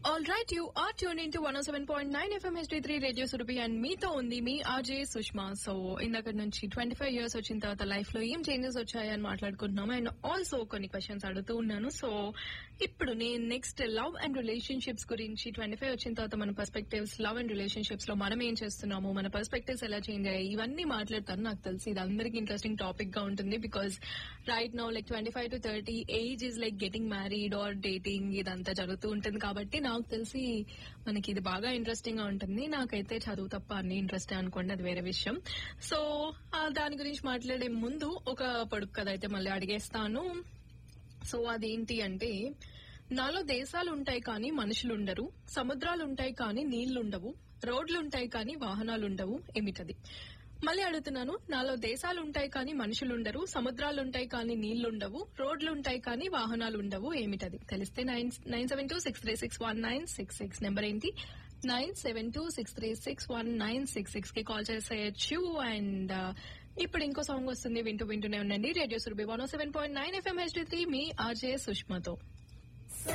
all right you are tune in to one seven point nine FM HD three radio Surabhi and మీతో ఉంది మీ RJ Sushma so ఇందాక నుంచి twenty five years వచ్చిన తర్వాత life లో ఏం చేంజెస్ వచ్చాయని మాట్లాడుకుంటున్నాము అండ్ ఆల్సో కొన్ని క్వశ్చన్స్ అడుగుతూ ఉన్నాను సో ఇప్పుడు నేను నెక్స్ట్ లవ్ అండ్ రిలేషన్షిప్స్ గురించి ట్వంటీ ఫైవ్ వచ్చిన తర్వాత మన పర్స్పెక్టివ్స్ లవ్ అండ్ రిలేషన్షిప్స్ లో మనం ఏం చేస్తున్నాము మన పర్స్పెక్టివ్స్ ఎలా చేంజ్ అయ్యాయి ఇవన్నీ మాట్లాడతాను నాకు తెలిసి ఇది అందరికి ఇంట్రెస్టింగ్ టాపిక్ గా ఉంటుంది because right now like twenty five to thirty age is like getting married or dating ఇదంతా జరుగుతూ ఉంటుంది కాబట్టి నాకు తెలిసి మనకి ఇది బాగా ఇంట్రెస్టింగ్ గా ఉంటుంది నాకైతే చదువు తప్ప అన్ని ఇంట్రెస్ట్ అనుకోండి అది వేరే విషయం సో ఆ, దాని గురించి మాట్లాడే ముందు ఒక పొడుపు కథ అయితే మళ్ళీ అడిగేస్తాను సో అదేంటి అంటే నాలో దేశాలు ఉంటాయి కానీ మనుషులు ఉండరు సముద్రాలు ఉంటాయి కానీ నీళ్లుండవు రోడ్లు ఉంటాయి కానీ వాహనాలు ఉండవు ఏమిటది మళ్ళీ అడుగుతున్నాను నాలో దేశాలు ఉంటాయి కానీ మనుషులు ఉండరు సముద్రాలు ఉంటాయి కానీ నీళ్లుండవు రోడ్లు ఉంటాయి కానీ వాహనాలు ఉండవు ఏమిటది తెలిస్తే nine nine seven two six three six one nine six six number ఏంటి nine seven two six three six one nine six six కి కాల్ చేసేయచ్చు అండ్ ఇప్పుడు ఇంకో సాంగ్ వస్తుంది వింటూ వింటూనే ఉండండి radio Surabhi one seven point nine FM HD three మీ ఆర్జే సుష్మతో